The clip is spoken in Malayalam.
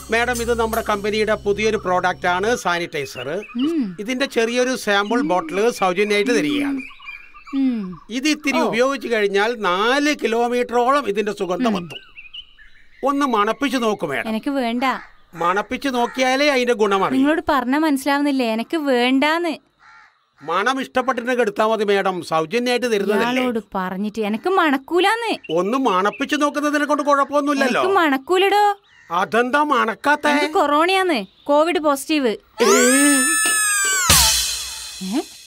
മാഡം ഇത് നമ്മുടെ കമ്പനിയുടെ പുതിയൊരു പ്രോഡക്റ്റ് ആണ് സാനിറ്റൈസർ ഉം, ഇതിന്റെ ചെറിയൊരു സാമ്പിൾ ബോട്ടിൽ സൗജന്യമായിട്ട് തരികയാണ് ഉം. ഇത് ഇത്തിരി ഉപയോഗിച്ചു കഴിഞ്ഞാൽ നാല് കിലോമീറ്ററോളം ഇതിന്റെ സുഗന്ധം എത്തും ഒന്ന് മണപ്പിച്ച് നോക്കൂ മാഡം എനിക്ക് വേണ്ട മണപ്പിച്ച് നോക്കിയാലേ അതിന്റെ ഗുണമാണ് നിങ്ങളോട് പറഞ്ഞാ മനസ്സിലാവുന്നില്ലേ എനിക്ക് വേണ്ടാന്ന് മണം ഇഷ്ടപ്പെട്ടിട്ടുണ്ടെങ്കിൽ എടുത്താൽ മതി മാഡം സൗജന്യമായിട്ട് തരുന്നതല്ലേ ഇയാളോട് പറഞ്ഞിട്ട് എനിക്ക് മണക്കൂലാന്ന് ഒന്ന് മണപ്പിച്ച് നോക്കുന്നതിനെ കൊണ്ട് കുഴപ്പമൊന്നുമില്ലല്ലോ എനിക്ക് മണക്കൂലടോ അതെന്താ മണക്കാത്ത എനിക്ക് കൊറോണയാന്ന് കോവിഡ് പോസിറ്റീവ് ഏ?